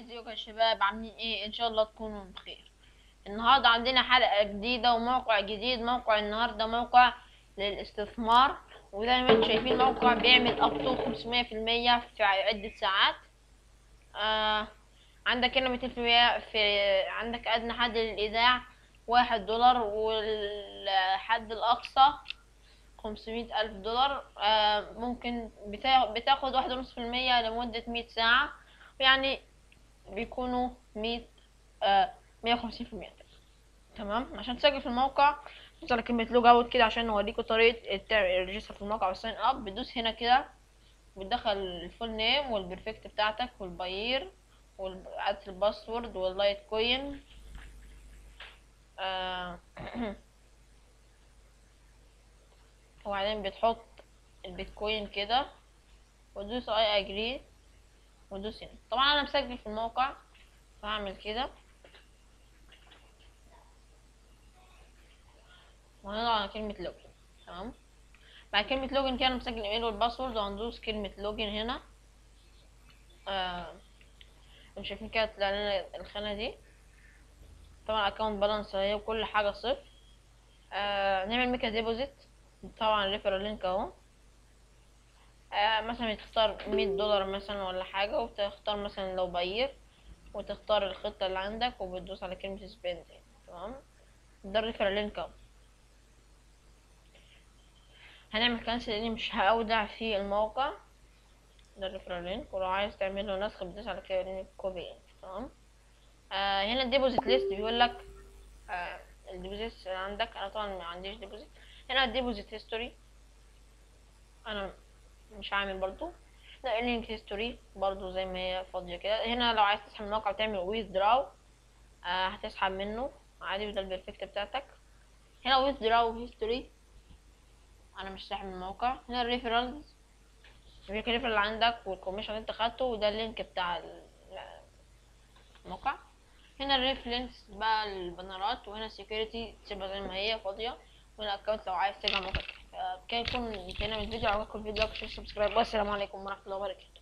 ازيكم يا شباب عاملين ايه ان شاء الله تكونوا بخير النهارده عندنا حلقه جديده وموقع جديد موقع النهارده موقع للاستثمار وزي ما انتم شايفين موقع بيعمل اب تو 500% في عده ساعات آه عندك هنا 200% في عندك ادنى حد للايداع واحد دولار والحد الاقصى خمسمية ألف دولار آه ممكن بتا- بتاخد واحد ونص في المية لمدة مية ساعة يعني بيكونوا مية آه مية وخمسين في المية تمام عشان تسجل في الموقع بتدوس على كلمة لوج اوت كده عشان نوريكم طريقة الت- الريجستر في الموقع والساين اب بتدوس هنا كده بتدخل الفول نيم والبرفكت بتاعتك والباير وعدد الباسورد واللايت كوين آه وبعدين بتحط البيتكوين كده وتدوس اي اجري وتدوس هنا طبعا انا مسجل في الموقع فهعمل كده وهنضغط على كلمة لوجن تمام بعد كلمة لوجن كده انا مسجل الايميل والباسورد وهندوس كلمة لوجن هنا آه انتوا شايفين كده طلع لنا الخانة دي طبعا اكونت بالانس اهي وكل حاجة صفر آه نعمل ميكا ديبوزيت طبعا ريفرال لينك اهو آه مثلا تختار مية دولار مثلا ولا حاجة وتختار مثلا لو باير وتختار الخطة اللي عندك وبتدوس على كلمة سبند تمام ده الريفرال لينك اهو هنعمل كانسل لاني مش هأودع في الموقع ده الريفرال لينك ولو عايز تعمل له نسخ بتدوس على كلمة كوبي تمام آه هنا الديبوزيت ليست بيقول لك آه الديبوزيت عندك انا طبعا ما عنديش ديبوزيت هنا الديبوزيت هيستوري انا مش عامل برضو لا اللينك هيستوري برضو زي ما هي فاضية كده هنا لو عايز تسحب الموقع وتعمل withdraw آه هتسحب منه عادي وده البرفكت بتاعتك هنا withdraw history انا مش ساحب من الموقع هنا الريفرالز يوريك الريفرال اللي عندك والكوميشن اللي انت خدته وده اللينك بتاع ال- الموقع هنا الريفرنس بقى البنرات وهنا السكيورتي تسيبها زي ما هي فاضية وهنا الاكونت لو عايز ترجع موقع كده يكون انتهينا من الفيديو لو عجبكم الفيديو لايك وشير سبسكرايب والسلام عليكم ورحمة الله وبركاته